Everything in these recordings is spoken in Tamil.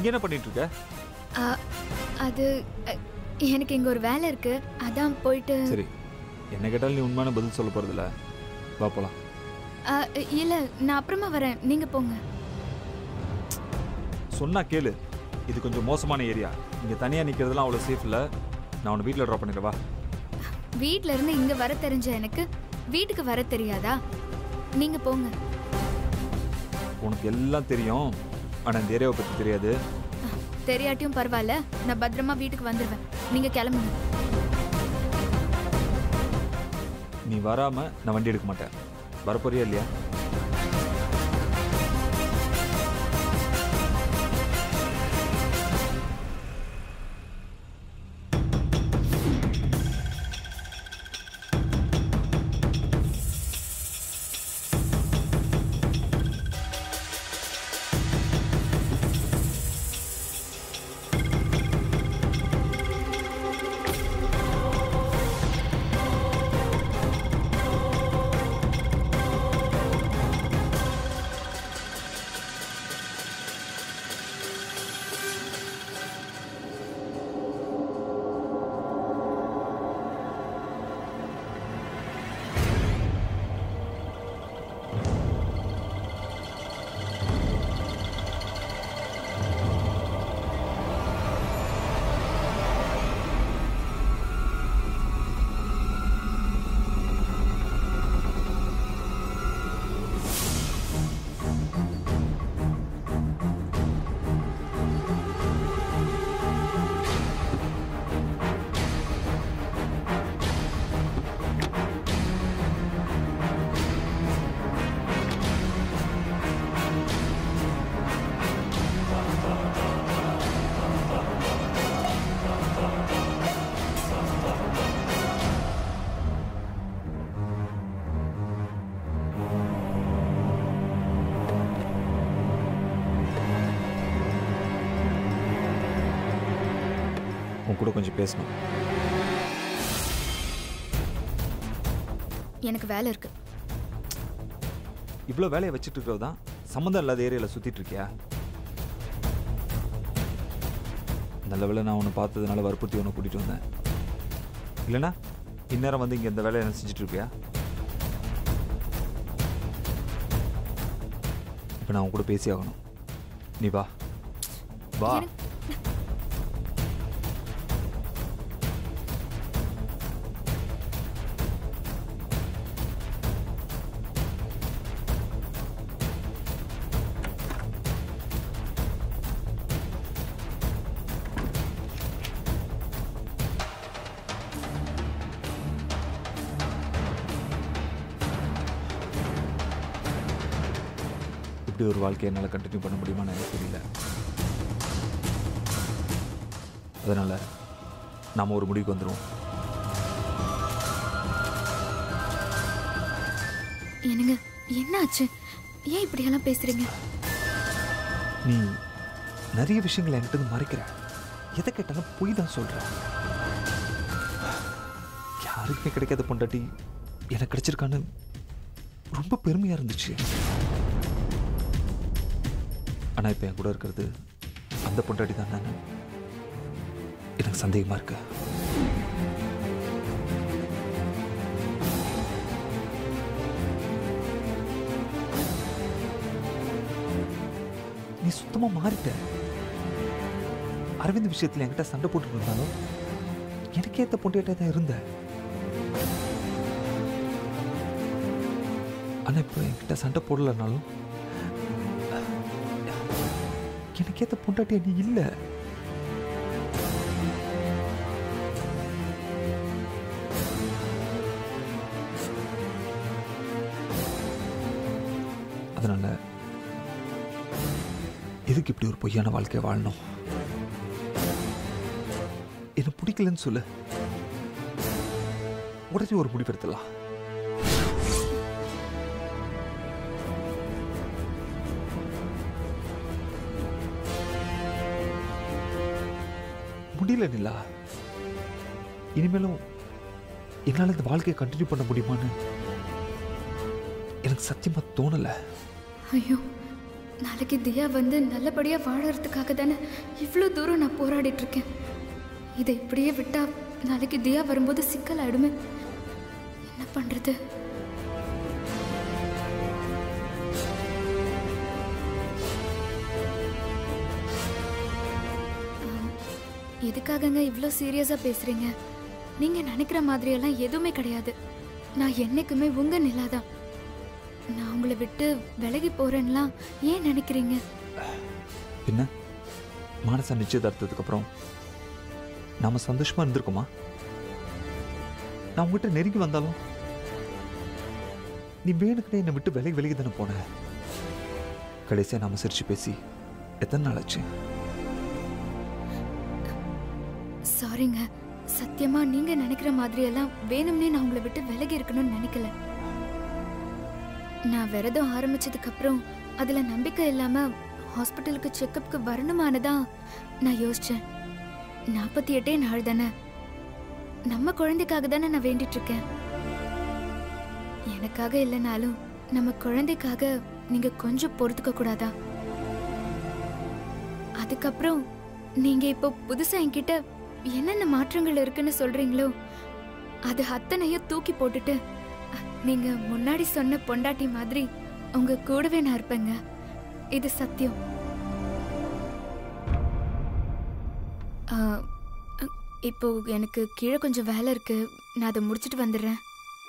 இங்க என்ன பண்ணிட்டு இருக்க ஆ, அது அ, எனக்கு இங்க ஒரு வேலை இருக்கு அதான் போயிட்டு சரி என்ன கேட்டாலும் நீ உண்மையான பதில் சொல்ல போறதில்ல வா போலாம் ஆ, இல்ல நான் அப்புறமா வரேன் நீங்க போங்க சொன்னா கேளு இது கொஞ்சம் மோசமான ஏரியா இங்க தனியா நிக்கிறதுலாம் அவ்வளவு சேஃப் இல்ல நான் உன்னை வீட்டில் ட்ராப் பண்ணிடுவா வீட்ல இருந்து இங்க வர தெரிஞ்ச எனக்கு வீட்டுக்கு வர தெரியாதா நீங்க போங்க உனக்கு எல்லாம் தெரியும் ஆனா இந்த ஏரியாவை பத்தி தெரியாது ஆ, தெரியாட்டியும் பரவாயில்ல நான் பத்திரமா வீட்டுக்கு வந்துடுவேன் நீங்க கிளம்புங்க நீ வராம நான் வண்டி எடுக்க மாட்டேன் வரப்போறியா இல்லையா உன் கூட கொஞ்சம் பேசணும் எனக்கு வேலை இருக்கு இவ்வளோ வேலையை வச்சுட்டு இருக்கிறது தான் சம்மந்தம் இல்லாத ஏரியாவில் சுற்றிட்டு இருக்கியா நல்ல வேளை நான் உன்னை பார்த்ததுனால வற்புறுத்தி உன்னை கூட்டிகிட்டு வந்தேன் இல்லைனா இந்நேரம் வந்து இங்கே இந்த வேலையை என்ன செஞ்சுட்டு இருப்பியா இப்போ நான் உன் கூட பேசி ஆகணும் நீ வா வா எனக்கு- இப்படி ஒரு வாழ்க்கையை என்னால் கண்டினியூ பண்ண முடியுமான்னு எனக்கு தெரியல அதனால் நாம் ஒரு முடிவுக்கு வந்துடுவோம் என்னங்க என்னாச்சு ஏன் இப்படியெல்லாம் பேசுறீங்க நீ நிறைய விஷயங்களை என்கிட்ட இருந்து மறைக்கிற எதை கேட்டாலும் பொய் தான் சொல்ற யாருக்குமே கிடைக்காத பொண்டாட்டி எனக்கு கிடைச்சிருக்கான்னு ரொம்ப பெருமையா இருந்துச்சு ஆனா இப்ப என் கூட இருக்கிறது அந்த பொண்டாட்டி தான் எனக்கு சந்தேகமா இருக்கு நீ சுத்தமா மாறிட்ட அரவிந்த் விஷயத்துல என்கிட்ட சண்டை போட்டுட்டு இருந்தாலும் எனக்கு ஏத்த பொண்டியாட்டே தான் இருந்த ஆனா இப்போ என்கிட்ட சண்டை போடலனாலும் எனக்கு ஏத்த பொண்டாட்டியா நீ இல்ல அதனால எதுக்கு இப்படி ஒரு பொய்யான வாழ்க்கையை வாழணும் என்ன பிடிக்கலன்னு சொல்லு உடனே ஒரு முடிவெடுத்துடலாம் முடியல நிலா இனிமேலும் என்னால் இந்த வாழ்க்கையை கண்டினியூ பண்ண முடியுமான்னு எனக்கு சத்தியமா தோணலை ஐயோ நாளைக்கு தியா வந்து நல்லபடியாக வாழறதுக்காக தானே இவ்வளோ தூரம் நான் போராடிட்டு இருக்கேன் இதை இப்படியே விட்டா நாளைக்கு தியா வரும்போது சிக்கல் ஆயிடுமே என்ன பண்ணுறது எதுக்காகங்க இவ்வளோ சீரியஸாக பேசுகிறீங்க நீங்கள் நினைக்கிற மாதிரியெல்லாம் எதுவுமே கிடையாது நான் என்னைக்குமே உங்கள் நிலாதான் நான் உங்களை விட்டு விலகி போகிறேன்லாம் ஏன் நினைக்கிறீங்க பின்ன மானசா நிச்சயதார்த்தத்துக்கு அப்புறம் நாம சந்தோஷமா இருந்திருக்குமா நான் உங்ககிட்ட நெருங்கி வந்தாலும் நீ வேணுக்குனே என்னை விட்டு விலகி விலகி தானே போன கடைசியா நாம சிரிச்சு பேசி எத்தனை நாள் ஆச்சு சாரிங்க சத்தியமா நீங்க நினைக்கிற மாதிரியெல்லாம் வேணும்னே நான் உங்களை விட்டு விலகி இருக்கணும்னு நினைக்கல நான் விரதம் ஆரம்பிச்சதுக்கு அப்புறம் அதுல நம்பிக்கை இல்லாம ஹாஸ்பிட்டலுக்கு செக்கப்புக்கு வரணுமானதான் நான் யோசிச்சேன் நாற்பத்தி எட்டே நாள் தானே நம்ம குழந்தைக்காக தானே நான் வேண்டிட்டு இருக்கேன் எனக்காக இல்லைனாலும் நம்ம குழந்தைக்காக நீங்க கொஞ்சம் பொறுத்துக்க கூடாதா அதுக்கப்புறம் நீங்க இப்போ புதுசா என்கிட்ட என்னென்ன மாற்றங்கள் இருக்குன்னு சொல்றீங்களோ அது அத்தனையும் தூக்கி போட்டுட்டு நீங்க முன்னாடி சொன்ன பொண்டாட்டி மாதிரி உங்க கூடவே நான் இருப்பேங்க இது சத்தியம் ஆ, இப்போ எனக்கு கீழே கொஞ்சம் வேலை இருக்கு நான் அதை முடிச்சிட்டு வந்துடுறேன்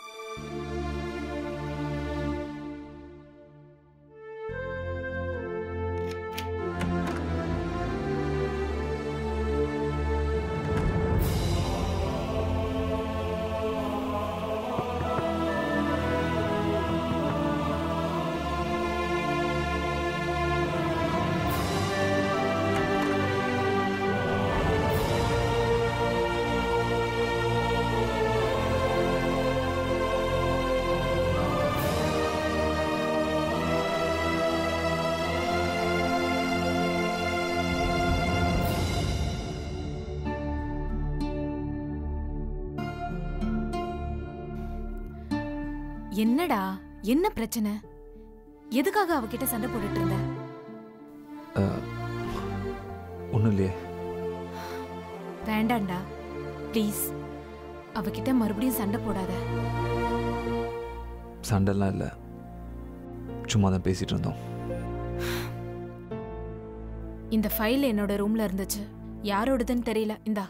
என்னடா என்ன பிரச்சனை எதுக்காக அவகிட்ட சண்டை போட்டுட்டு இருந்த ஒன்றும் இல்லையே வேண்டாம்டா ப்ளீஸ் அவகிட்ட மறுபடியும் சண்டை போடாத சண்டைலாம் இல்லை சும்மா தான் பேசிட்டு இருந்தோம் இந்த ஃபைல் என்னோட ரூம்ல இருந்துச்சு யாரோடதுன்னு தெரியல இந்தா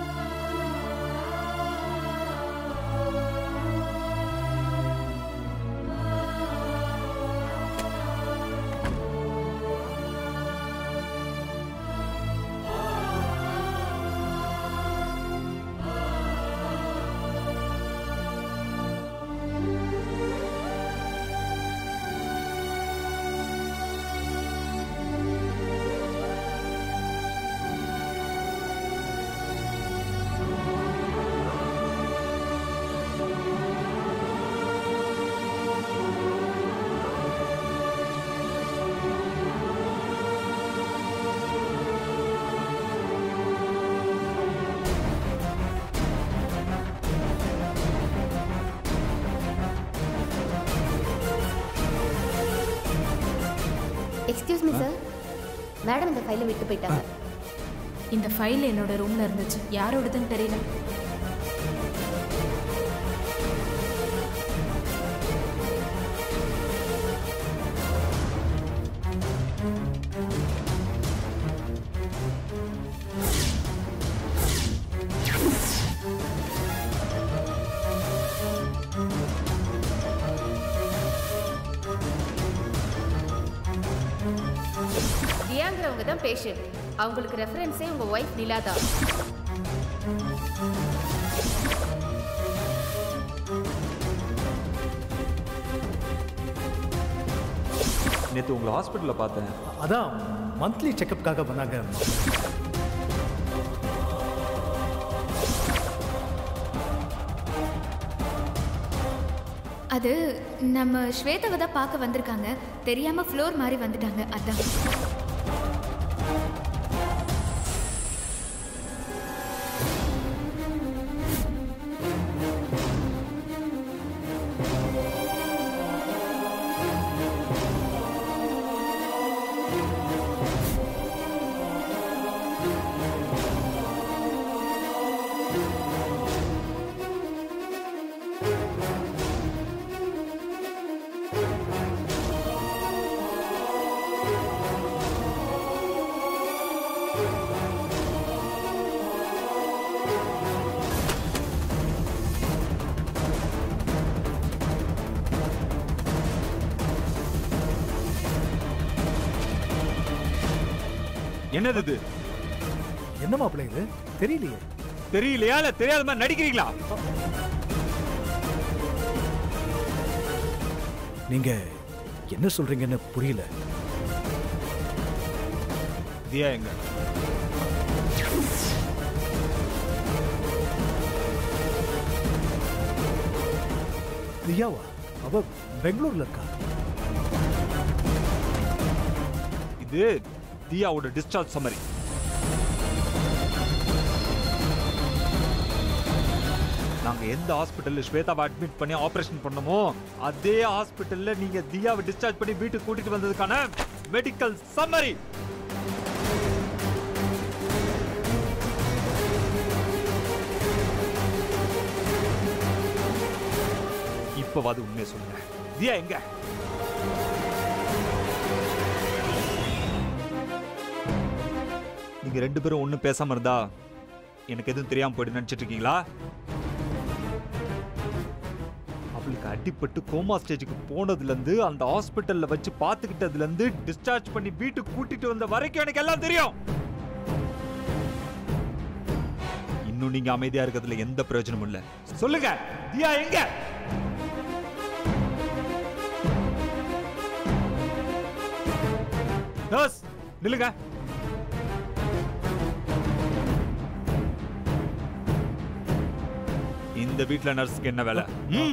எக்ஸ்கியூஸ் மீ சார் மேடம் இந்த ஃபைலை விட்டு போயிட்டாங்க இந்த ஃபைல் என்னோட ரூம்ல இருந்துச்சு யாரோடதுன்னு தெரியல தியாங்கிறவங்க தான் பேஷண்ட் அவங்களுக்கு ரெஃபரன்ஸே உங்க ஒய்ஃப் நிலா தான் நேற்று உங்களை ஹாஸ்பிட்டலில் பார்த்தேன் அதான் மந்த்லி செக்கப்புக்காக பண்ணாங்க அது நம்ம ஸ்வேதாவை தான் பார்க்க வந்திருக்காங்க தெரியாம ஃப்ளோர் மாதிரி வந்துட்டாங்க அதான் என்னது இது என்ன மாப்பிள்ளை இது தெரியலையே தெரியலையா இல்ல தெரியாத மாதிரி நடிக்கிறீங்களா நீங்க என்ன சொல்றீங்கன்னு புரியல தியா எங்க தியாவா அவ பெங்களூர்ல இருக்கா இது தியாவோட டிஸ்சார்ஜ் சம்மரி நாங்க எந்த ஹாஸ்பிட்டல்ல ஸ்வேதாவை அட்மிட் பண்ணி ஆபரேஷன் பண்ணோமோ அதே ஹாஸ்பிட்டல்ல நீங்க தியாவை டிஸ்சார்ஜ் பண்ணி வீட்டுக்கு கூட்டிட்டு வந்ததுக்கான மெடிக்கல் சம்மரி இப்பவாது உண்மையை சொல்லுங்க தியா எங்க நீங்க ரெண்டு பேரும் ஒண்ணும் பேசாம இருந்தா எனக்கு எதுவும் தெரியாம போயிட்டு நினைச்சிட்டு இருக்கீங்களா அவளுக்கு அடிபட்டு கோமா ஸ்டேஜுக்கு போனதுல இருந்து அந்த ஹாஸ்பிட்டல்ல வச்சு பாத்துக்கிட்டதுல இருந்து டிஸ்சார்ஜ் பண்ணி வீட்டுக்கு கூட்டிட்டு வந்த வரைக்கும் எனக்கு எல்லாம் தெரியும் இன்னும் நீங்க அமைதியா இருக்கிறதுல எந்த பிரயோஜனமும் இல்ல சொல்லுங்க தியா எங்க நர்ஸ் நில்லுங்க இந்த வீட்ல நர்ஸ்க்கு என்ன வேலை ம்?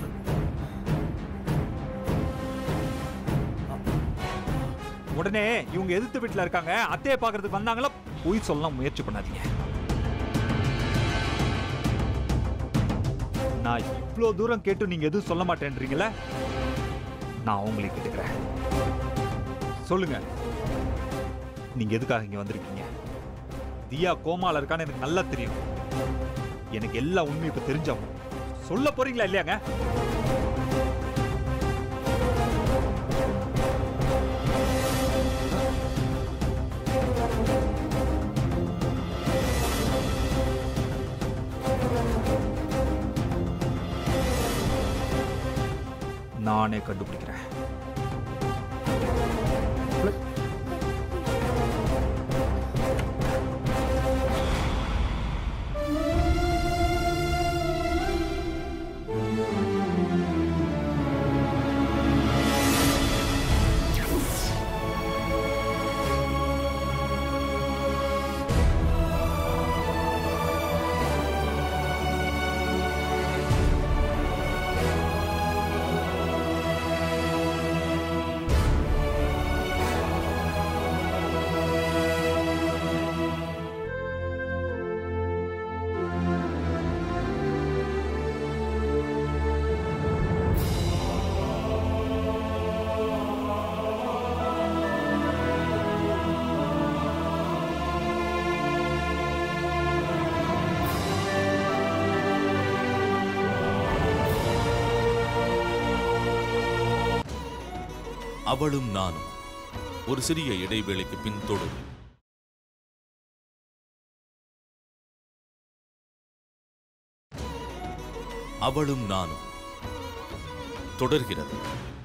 உடனே இவங்க எதிர்த்து வீட்ல இருக்காங்க அத்தையை பார்க்கறதுக்கு வந்தாங்களா போய் சொல்லலாம் முயற்சி பண்ணாதீங்க நான் இவ்வளோ தூரம் கேட்டு நீங்க எதுவும் சொல்ல மாட்டேன்றீங்களே நான் அவங்களை கேட்டுக்கிறேன் சொல்லுங்க நீங்க எதுக்காக இங்க வந்திருக்கீங்க தியா கோமால இருக்கான்னு எனக்கு நல்லா தெரியும் எனக்கு எல்லா உண்மையும் இப்ப தெரிஞ்சாகும் சொல்ல போறீங்களா இல்லையாங்க நானே கண்டுபிடிக்கிறேன் அவளும் நானும் ஒரு சிறிய இடைவேளைக்கு பின் தொடரும் அவளும் நானும் தொடர்கிறது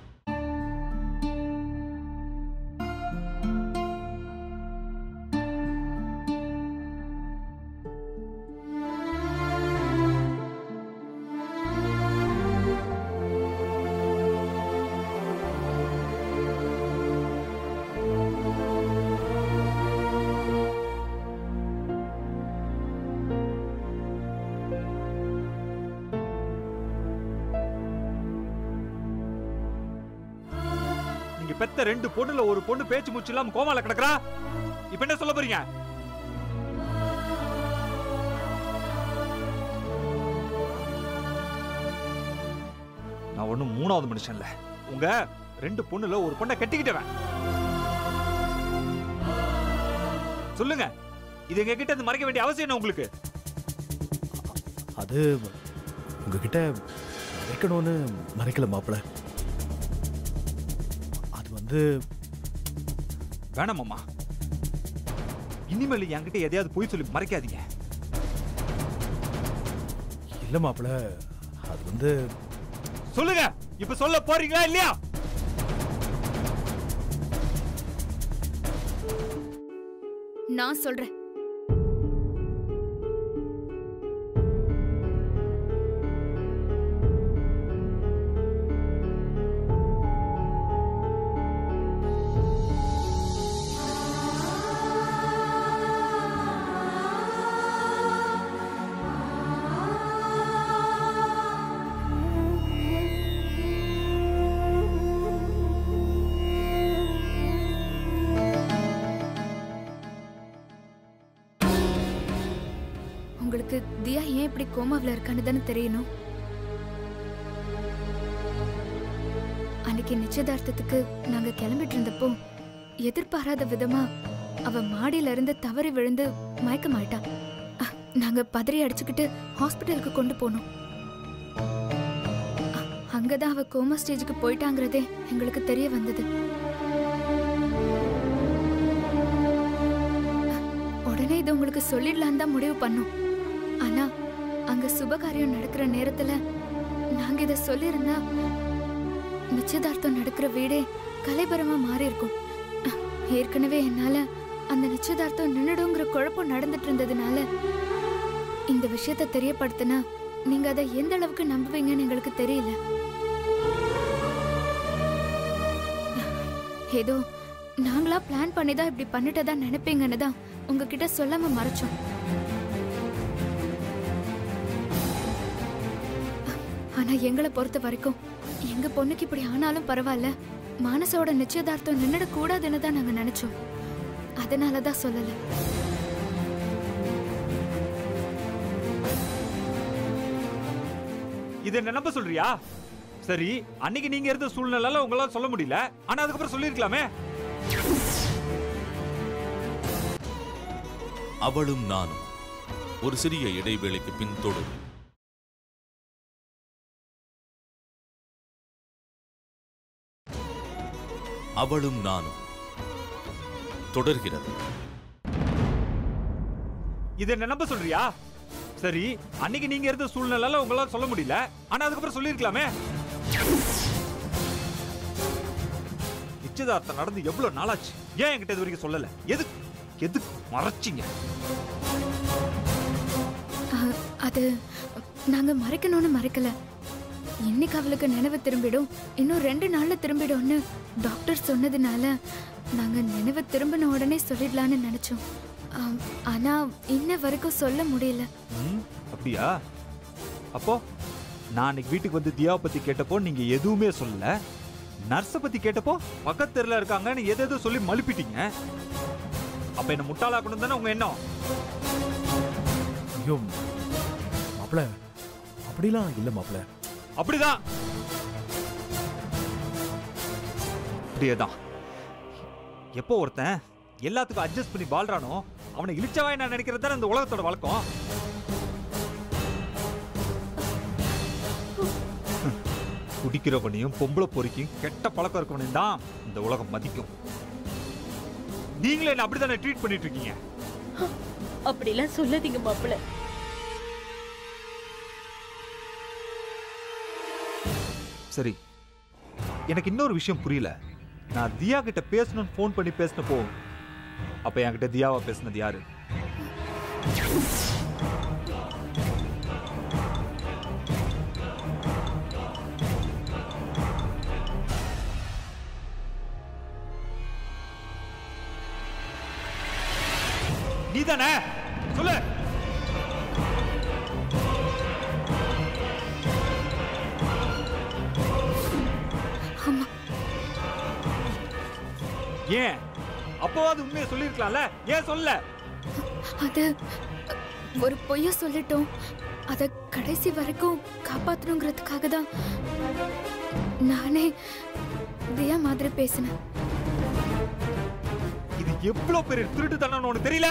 நீங்க பெத்த ரெண்டு பொண்ணுல ஒரு பொண்ணு பேச்சு மூச்சு இல்லாம கோமால கிடக்குறா இப்ப என்ன சொல்ல போறீங்க நான் ஒண்ணும் மூணாவது மனுஷன் இல்ல உங்க ரெண்டு பொண்ணுல ஒரு பொண்ணை கட்டிக்கிட்டவன் சொல்லுங்க இது எங்க கிட்ட இருந்து மறைக்க வேண்டிய அவசியம் என்ன உங்களுக்கு அது உங்ககிட்ட மறைக்கணும்னு மறைக்கல மாப்பிள்ள அது வந்து வேணாம் அம்மா இனிமேல் என்கிட்ட எதையாவது போய் சொல்லி மறைக்காதீங்க இல்ல மாப்பிள்ள அது வந்து சொல்லுங்க இப்ப சொல்ல போறீங்களா இல்லையா நான் சொல்றேன் உங்களுக்கு தியா ஏன் இப்படி கோமாவில் இருக்கான்னு தானே தெரியணும் அன்னைக்கு நிச்சயதார்த்தத்துக்கு நாங்க கிளம்பிட்டு இருந்தப்போ எதிர்பாராத விதமா அவ மாடியில இருந்து தவறி விழுந்து மயக்கமாயிட்டா அஹ், நாங்க பதறி அடிச்சுக்கிட்டு ஹாஸ்பிட்டலுக்கு கொண்டு போனோம் அ- அங்கதான் அவ கோமா ஸ்டேஜுக்கு போயிட்டாங்கிறதே எங்களுக்கு தெரிய வந்தது உடனே இது உங்களுக்கு சொல்லிடலாம் தான் முடிவு பண்ணோம் ஆனா அங்க சுபகாரியம் நடக்கிற நேரத்துல நாங்க இத சொல்லியிருந்தா நிச்சயதார்த்தம் நடக்கிற வீடே கலைபரமா மாறி இருக்கும் அஹ், ஏற்கனவே என்னால அந்த நிச்சயதார்த்தம் நின்னுடுங்கிற குழப்பம் நடந்துட்டு இருந்ததுனால இந்த விஷயத்த தெரியப்படுத்தினா நீங்க அதை எந்த அளவுக்கு நம்புவீங்கன்னு எங்களுக்கு தெரியல ஏதோ நாங்களா பிளான் பண்ணி தான் இப்படி பண்ணிட்டதா நினைப்பீங்கன்னு தான் உங்ககிட்ட சொல்லாம மறைச்சோம் ஆனா எங்களை பொறுத்த வரைக்கும் எங்க பொண்ணுக்கு இப்படி ஆனாலும் பரவாயில்ல மானசோட நிச்சயதார்த்தம் நின்னுட கூடாதுன்னு தான் நாங்க நினைச்சோம் அதனால தான் சொல்லல இதை என்ன நம்ப சொல்றியா சரி அன்னைக்கு நீங்க இருந்த சூழ்நிலையில உங்களால சொல்ல முடியல ஆனா அதுக்கப்புறம் சொல்லிருக்கலாமே அவளும் நானும் ஒரு சிறிய இடைவேளைக்கு பின் தொடரும் அவளும் நானும் தொடர்கிறது இதை என்ன நம்ப சொல்றியா சரி அன்னைக்கு நீங்க இருந்த சூழ்நிலையில உங்களால சொல்ல முடியல ஆனா அதுக்கப்புறம் சொல்லிருக்கலாமே நிச்சயதார்த்தம் நடந்து எவ்வளவு நாளாச்சு ஏன் என்கிட்ட இது வரைக்கும் சொல்லல எதுக்கு எதுக்கு மறைச்சிங்க அஹ், அது நாங்க மறைக்கணும்னு மறைக்கல இன்னைக்கு அவளுக்கு நினைவு திரும்பிடும் இன்னும் ரெண்டு நாள்ல திரும்பிடும்னு டாக்டர் சொன்னதுனால நாங்க நினைவு திரும்பின உடனே சொல்லிடலாம்னு நினைச்சோம் ஆம், ஆனா இன்ன வரைக்கும் சொல்ல முடியல ம், அப்படியா அப்போ நான் அன்னைக்கு வீட்டுக்கு வந்து தியாவை பத்தி கேட்டப்போ நீங்க எதுவுமே சொல்லல நர்ஸை பத்தி கேட்டப்போ பக்கத்து தெருல இருக்காங்கன்னு எது எதோ சொல்லி மழுப்பிட்டீங்க அப்ப என்ன முட்டாளாக்கணும் தானே உங்க எண்ணம் ஐயோ மாப்பிள அப்படிலாம் இல்ல மாப்பிள அப்படிதான் அப்படியேதான் எப்போ ஒருத்தன் எல்லாத்துக்கும் அட்ஜஸ்ட் பண்ணி வாழ்றானோ அவனை இழிச்சவாய் நான் நினைக்கிறது தானே இந்த உலகத்தோட வழக்கம் குடிக்கிறவனையும் பொம்பளை பொறிக்கும் கெட்ட பழக்கம் இருக்கவனையும் தான் இந்த உலகம் மதிக்கும் நீங்களே என்ன அப்படித்தானே ட்ரீட் பண்ணிட்டு இருக்கீங்க அப்படிலாம் சொல்லாதீங்க மாப்பிள்ள சரி எனக்கு இன்னொரு விஷயம் புரியல நான் தியா கிட்ட பேசணும்னு ஃபோன் பண்ணி பேசினப்போ அப்ப என்கிட்ட தியாவா பேசினது யாரு நீதானே சொல்லு ஆமா ஏன் அப்போவாது உண்மையை சொல்லிருக்கலாம்ல ஏன் சொல்ல அது ஒரு பொய்ய சொல்லிட்டோம் அத கடைசி வரைக்கும் காப்பாத்தணுங்கிறதுக்காக தான் நானே தியா மாதிரி பேசினேன் இது எவ்வளவு பெரிய திருட்டுத்தனம்னு உனக்கு தெரியல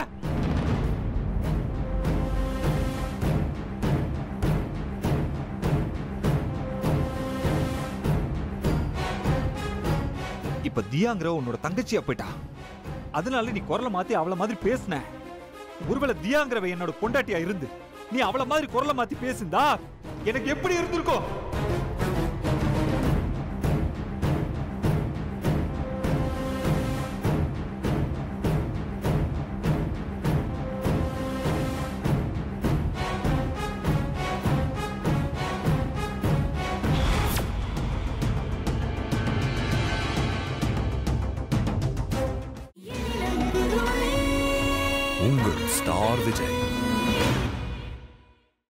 இப்ப தியாங்கிற உன்னோட தங்கச்சியா போயிட்டா அதனால நீ குரலை மாத்தி அவள மாதிரி பேசுன ஒருவேளை தியாங்கிறவ என்னோட பொண்டாட்டியா இருந்து நீ அவள மாதிரி குரலை மாத்தி பேசுந்தா எனக்கு எப்படி இருந்திருக்கும் ஸ்டார் விஜய்